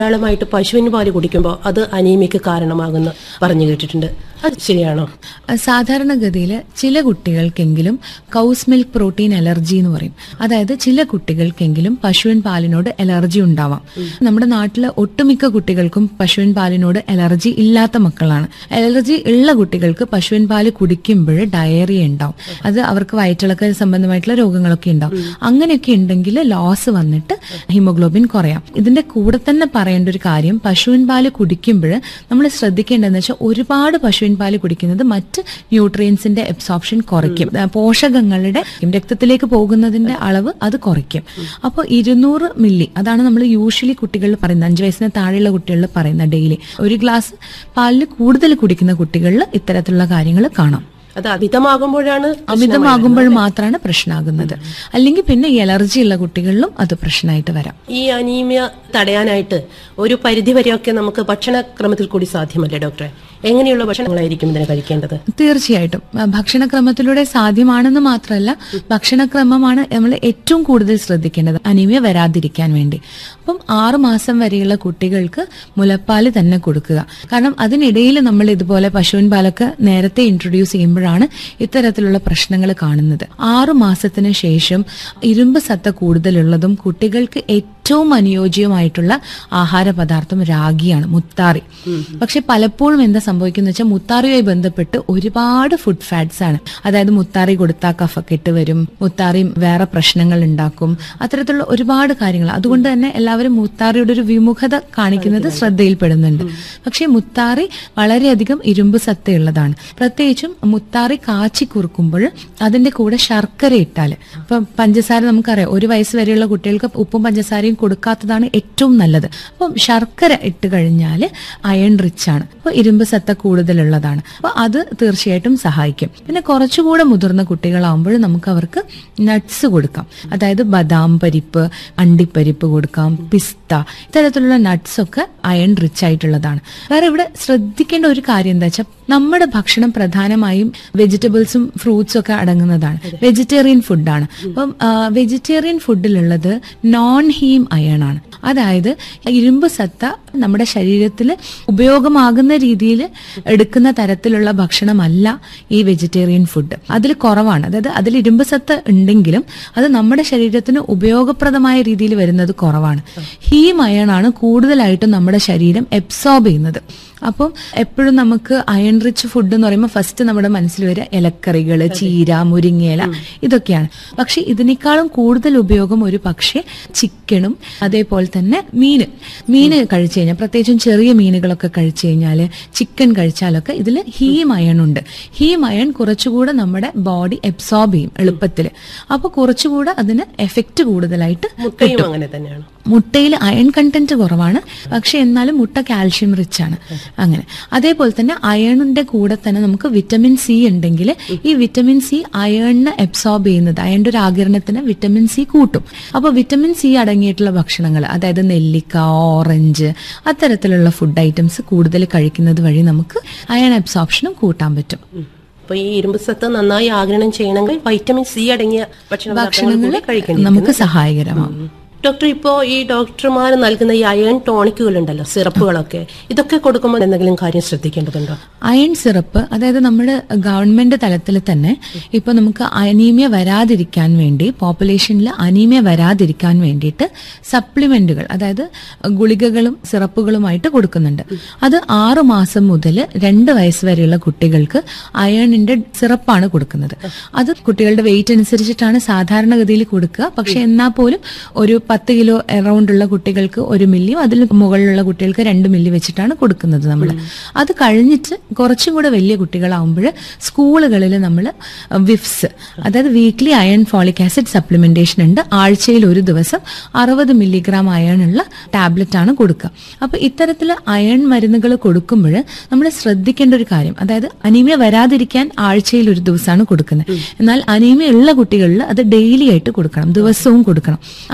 ധാരാളമായിട്ട് പശുവിന് പാല് കുടിക്കുമ്പോൾ അത് അനീമിയക്ക് കാരണമാകുന്നു പറഞ്ഞു കേട്ടിട്ടുണ്ട് അത് ശരിയാണോ സാധാരണഗതിയിൽ ചില കുട്ടികൾക്കെങ്കിലും കൗസ് മിൽക്ക് പ്രോട്ടീൻ അലർജി എന്ന് പറയും അതായത് ചില കുട്ടികൾക്കെങ്കിലും പശുവിൻ പാലിനോട് അലർജി ഉണ്ടാവാം നമ്മുടെ നാട്ടിലെ ഒട്ടുമിക്ക കുട്ടികൾക്കും പശുവിൻ പാലിനോട് അലർജി ഇല്ലാത്ത മക്കളാണ് അലർജി ഉള്ള കുട്ടികൾക്ക് പശുവിൻ പാല് കുടിക്കുമ്പോൾ ഡയറിയ ഉണ്ടാവും അത് അവർക്ക് വയറ്റിളക്ക സംബന്ധമായിട്ടുള്ള രോഗങ്ങളൊക്കെ ഉണ്ടാവും അങ്ങനെയൊക്കെ ഉണ്ടെങ്കിൽ ലോസ് വന്നിട്ട് ഹിമോഗ്ലോബിൻ കുറയാം ഇതിന്റെ കൂടെ തന്നെ പറയേണ്ട ഒരു കാര്യം പശുവിൻ പാല് കുടിക്കുമ്പോൾ നമ്മൾ ശ്രദ്ധിക്കേണ്ടതെന്ന് വെച്ചാൽ ഒരുപാട് പശുവിൻ പാല് കുടിക്കുന്നത് മറ്റ് ന്യൂട്രിയൻസിന്റെ എബ്സോർപ്ഷൻ കുറയ്ക്കും ആ, പോഷകങ്ങളുടെ രക്തത്തിലേക്ക് പോകുന്നതിന്റെ അളവ് അത് കുറയ്ക്കും അപ്പോൾ ഇരുന്നൂറ് മില്ലി അതാണ് നമ്മൾ യൂഷ്വലി കുട്ടികളിൽ പറയുന്നത് അഞ്ച് വയസ്സിന് താഴെയുള്ള കുട്ടികളിൽ പറയുന്ന ഡെയിലി ഒരു ഗ്ലാസ് പാലിൽ കൂടുതൽ കുടിക്കുന്ന കുട്ടികളിൽ ഇത്തരത്തിലുള്ള കാര്യങ്ങൾ കാണാം അത് അമിതമാകുമ്പോഴാണ് അമിതമാകുമ്പോൾ മാത്രമാണ് പ്രശ്നമാകുന്നത് അല്ലെങ്കിൽ പിന്നെ ഈ അലർജി ഉള്ള കുട്ടികളിലും അത് പ്രശ്നമായിട്ട് വരാം ഈ അനീമിയ തടയാനായിട്ട് ഒരു പരിധി വരെയൊക്കെ നമുക്ക് ഭക്ഷണക്രമത്തിൽ കൂടി സാധ്യമല്ലേ ഡോക്ടറെ എങ്ങനെയുള്ള ഭക്ഷണങ്ങളായിരിക്കും ഇതിനെ കഴിക്കേണ്ടത് തീർച്ചയായിട്ടും ആ, ഭക്ഷണക്രമത്തിലൂടെ സാധ്യമാണെന്ന് മാത്രമല്ല ഭക്ഷണക്രമമാണ് നമ്മൾ ഏറ്റവും കൂടുതൽ ശ്രദ്ധിക്കേണ്ടത് അനീമിയ വരാതിരിക്കാൻ വേണ്ടി അപ്പം ആറു മാസം വരെയുള്ള കുട്ടികൾക്ക് മുലപ്പാല് തന്നെ കൊടുക്കുക കാരണം അതിനിടയിൽ നമ്മൾ ഇതുപോലെ പശുവിൻ പാലൊക്കെ നേരത്തെ ഇൻട്രൊഡ്യൂസ് ചെയ്യുമ്പോഴാണ് ഇത്തരത്തിലുള്ള പ്രശ്നങ്ങൾ കാണുന്നത് ആറു മാസത്തിന് ശേഷം ഇരുമ്പ് സത്ത കൂടുതലുള്ളതും കുട്ടികൾക്ക് ഏറ്റവും അനുയോജ്യമായിട്ടുള്ള ആഹാര പദാർത്ഥം രാഗിയാണ് മുത്താറി പക്ഷെ പലപ്പോഴും എന്താ സംഭവിക്കുന്നത് വെച്ചാൽ മുത്താറിയുമായി ബന്ധപ്പെട്ട് ഒരുപാട് ഫുഡ് ഫാറ്റ്സ് ആണ് അതായത് മുത്താറി കൊടുത്താൽ കഫക്കെട്ട് വരും മുത്താറി വേറെ പ്രശ്നങ്ങൾ ഉണ്ടാക്കും അത്തരത്തിലുള്ള ഒരുപാട് കാര്യങ്ങൾ അതുകൊണ്ട് തന്നെ എല്ലാവരും മുത്താറിയുടെ ഒരു വിമുഖത കാണിക്കുന്നത് ശ്രദ്ധയിൽപ്പെടുന്നുണ്ട് പക്ഷേ മുത്താറി വളരെയധികം ഇരുമ്പ് സത്തയുള്ളതാണ് പ്രത്യേകിച്ചും മുത്താറി കാച്ചി കുറുക്കുമ്പോൾ അതിന്റെ കൂടെ ശർക്കര ഇട്ടാൽ ഇപ്പൊ പഞ്ചസാര നമുക്കറിയാം ഒരു വയസ്സ് വരെയുള്ള കുട്ടികൾക്ക് ഉപ്പും പഞ്ചസാരയും കൊടുക്കാത്തതാണ് ഏറ്റവും നല്ലത് അപ്പം ശർക്കര ഇട്ട് കഴിഞ്ഞാൽ അയൺ റിച്ച് ആണ് അപ്പൊ ഇരുമ്പ് സത്ത കൂടുതലുള്ളതാണ് അപ്പൊ അത് തീർച്ചയായിട്ടും സഹായിക്കും പിന്നെ കുറച്ചുകൂടെ മുതിർന്ന കുട്ടികളാവുമ്പോൾ നമുക്ക് അവർക്ക് നട്ട്സ് കൊടുക്കാം അതായത് ബദാം പരിപ്പ് അണ്ടിപ്പരിപ്പ് കൊടുക്കാം പിസ്ത ഇത്തരത്തിലുള്ള നട്ട്സ് ഒക്കെ അയൺ റിച്ച് ആയിട്ടുള്ളതാണ് വേറെ ഇവിടെ ശ്രദ്ധിക്കേണ്ട ഒരു കാര്യം എന്താ വെച്ചാൽ നമ്മുടെ ഭക്ഷണം പ്രധാനമായും വെജിറ്റബിൾസും ഫ്രൂട്ട്സും ഒക്കെ അടങ്ങുന്നതാണ് വെജിറ്റേറിയൻ ഫുഡാണ് അപ്പം വെജിറ്റേറിയൻ ഫുഡിലുള്ളത് നോൺ ഹീം അയൺ ആണ് അതായത് ഇരുമ്പ് സത്ത നമ്മുടെ ശരീരത്തിൽ ഉപയോഗമാകുന്ന രീതിയിൽ എടുക്കുന്ന തരത്തിലുള്ള ഭക്ഷണമല്ല ഈ വെജിറ്റേറിയൻ ഫുഡ് അതിൽ കുറവാണ് അതായത് അതിൽ ഇരുമ്പ് സത്ത ഉണ്ടെങ്കിലും അത് നമ്മുടെ ശരീരത്തിന് ഉപയോഗപ്രദമായ രീതിയിൽ വരുന്നത് കുറവാണ് ഹീം അയൺ ആണ് കൂടുതലായിട്ടും നമ്മുടെ ശരീരം എബ്സോർബ് ചെയ്യുന്നത് അപ്പം എപ്പോഴും നമുക്ക് അയൺ റിച്ച് ഫുഡ് എന്ന് പറയുമ്പോൾ ഫസ്റ്റ് നമ്മുടെ മനസ്സിൽ വരിക ഇലക്കറികൾ ചീര മുരിങ്ങയില ഇതൊക്കെയാണ് പക്ഷെ ഇതിനേക്കാളും കൂടുതൽ ഉപയോഗം ഒരു പക്ഷേ ചിക്കനും അതേപോലെ തന്നെ മീന് മീന് കഴിച്ചു കഴിഞ്ഞാൽ പ്രത്യേകിച്ചും ചെറിയ മീനുകളൊക്കെ കഴിച്ചു കഴിഞ്ഞാൽ ചിക്കൻ കഴിച്ചാലൊക്കെ ഇതിൽ ഹീം അയൺ ഉണ്ട് ഹീം അയൺ കുറച്ചുകൂടെ നമ്മുടെ ബോഡി എബ്സോർബ് ചെയ്യും എളുപ്പത്തിൽ അപ്പൊ കുറച്ചുകൂടെ അതിന് എഫക്റ്റ് കൂടുതലായിട്ട് മുട്ടയും അങ്ങനെ തന്നെയാണ് മുട്ടയിൽ അയൺ കണ്ടന്റ് കുറവാണ് പക്ഷെ എന്നാലും മുട്ട കാൽഷ്യം റിച്ച് ആണ് അങ്ങനെ അതേപോലെ തന്നെ അയണിന്റെ കൂടെ തന്നെ നമുക്ക് വിറ്റമിൻ സി ഉണ്ടെങ്കിൽ ഈ വിറ്റമിൻ സി അയണിനെ അബ്സോർബ് ചെയ്യുന്നത് അയണിന്റെ ഒരു ആകിരണത്തിന് വിറ്റമിൻ സി കൂട്ടും അപ്പൊ വിറ്റമിൻ സി അടങ്ങിയിട്ടുള്ള ഭക്ഷണങ്ങൾ അതായത് നെല്ലിക്ക ഓറഞ്ച് അത്തരത്തിലുള്ള ഫുഡ് ഐറ്റംസ് കൂടുതൽ കഴിക്കുന്നത് വഴി നമുക്ക് അയൺ അബ്സോർപ്ഷനും കൂട്ടാൻ പറ്റും അപ്പൊ ഈ ഇരുമ്പ് സത്ത് നന്നായി ആഗിരണം ചെയ്യണമെങ്കിൽ വൈറ്റമിൻ സി അടങ്ങിയ ഭക്ഷണ ഭക്ഷണങ്ങൾ കഴിക്കണം നമുക്ക് സഹായകരമാകും ഡോക്ടർ ഇപ്പോ ഈ ഡോക്ടർമാർ നൽകുന്ന ഈ അയൺ ടോണിക്കുകൾ ഉണ്ടല്ലോ സിറപ്പുകളൊക്കെ ഇതൊക്കെ കൊടുക്കുമ്പോൾ എന്തെങ്കിലും കാര്യം ശ്രദ്ധിക്കേണ്ടതുണ്ടോ അയൺ സിറപ്പ് അതായത് നമ്മുടെ ഗവൺമെന്റ് തലത്തിൽ തന്നെ ഇപ്പൊ നമുക്ക് അനീമിയ വരാതിരിക്കാൻ വേണ്ടി പോപ്പുലേഷനിൽ അനീമിയ വരാതിരിക്കാൻ വേണ്ടിയിട്ട് സപ്ലിമെന്റുകൾ അതായത് ഗുളികകളും സിറപ്പുകളുമായിട്ട് കൊടുക്കുന്നുണ്ട് അത് ആറു മാസം മുതൽ രണ്ട് വയസ്സ് വരെയുള്ള കുട്ടികൾക്ക് അയണിന്റെ സിറപ്പാണ് കൊടുക്കുന്നത് അത് കുട്ടികളുടെ വെയിറ്റ് അനുസരിച്ചിട്ടാണ് സാധാരണഗതിയിൽ കൊടുക്കുക പക്ഷെ എന്നാൽ പോലും ഒരു പത്ത് കിലോ അറൌണ്ട് ഉള്ള കുട്ടികൾക്ക് ഒരു മില്ലിയും അതിൽ മുകളിലുള്ള കുട്ടികൾക്ക് രണ്ട് മില്ലി വെച്ചിട്ടാണ് കൊടുക്കുന്നത് നമ്മൾ അത് കഴിഞ്ഞിട്ട് കുറച്ചും കൂടെ വലിയ കുട്ടികളാവുമ്പോൾ സ്കൂളുകളിൽ നമ്മൾ വിഫ്സ് അതായത് weekly iron folic acid supplementation ഉണ്ട് ആഴ്ചയിൽ ഒരു ദിവസം അറുപത് മില്ലിഗ്രാം അയൺ ഉള്ള ടാബ്ലറ്റ് ആണ് കൊടുക്കുക അപ്പൊ ഇത്തരത്തിൽ അയൺ മരുന്നുകൾ കൊടുക്കുമ്പോൾ നമ്മൾ ശ്രദ്ധിക്കേണ്ട ഒരു കാര്യം അതായത് അനീമിയ വരാതിരിക്കാൻ ആഴ്ചയിൽ ഒരു ദിവസമാണ് കൊടുക്കുന്നത് എന്നാൽ അനീമിയ ഉള്ള കുട്ടികളിൽ അത് ഡെയിലി ആയിട്ട് കൊടുക്കണം ദിവസവും കൊടുക്കണം അങ്ങനെ ദിവസം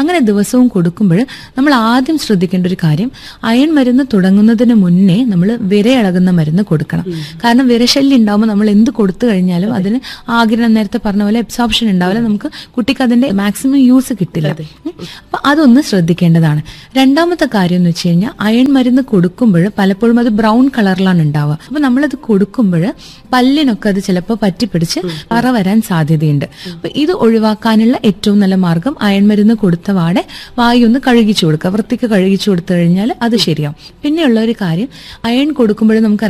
ദിവസവും കൊടുക്കുമ്പോൾ നമ്മൾ ആദ്യം ശ്രദ്ധിക്കേണ്ട ഒരു കാര്യം അയൺ മരുന്ന് തുടങ്ങുന്നതിന് മുന്നേ നമ്മൾ വിരയിളകുന്ന മരുന്ന് കൊടുക്കണം കാരണം വിരശല്യം ഉണ്ടാവുമ്പോൾ നമ്മൾ എന്ത് കൊടുത്തു കഴിഞ്ഞാലും അതിന് ആഗ്രഹം നേരത്തെ പറഞ്ഞ പോലെ എബ്സോർപ്ഷൻ ഉണ്ടാവില്ല നമുക്ക് കുട്ടിക്ക് അതിന്റെ മാക്സിമം യൂസ് കിട്ടില്ല ഉം. അപ്പൊ അതൊന്ന് ശ്രദ്ധിക്കേണ്ടതാണ് രണ്ടാമത്തെ കാര്യം എന്ന് വെച്ച് കഴിഞ്ഞാൽ അയൺ മരുന്ന് കൊടുക്കുമ്പോൾ പലപ്പോഴും അത് ബ്രൗൺ കളറിലാണ് ഉണ്ടാവുക അപ്പൊ നമ്മളത് കൊടുക്കുമ്പോൾ പല്ലിനൊക്കെ അത് ചിലപ്പോൾ പറ്റിപ്പിടിച്ച് പറ വരാൻ സാധ്യതയുണ്ട് അപ്പൊ ഇത് ഒഴിവാക്കാനുള്ള ഏറ്റവും നല്ല മാർഗം അയൺ മരുന്ന് കൊടുത്ത വാടെ വായു ഒന്ന് കഴുകിച്ചു കൊടുക്കുക വൃത്തിക്ക് കഴുകിച്ചു കൊടുത്തു കഴിഞ്ഞാൽ അത് ശരിയാവും പിന്നെയുള്ള ഒരു കാര്യം അയൺ കൊടുക്കുമ്പോൾ നമുക്ക്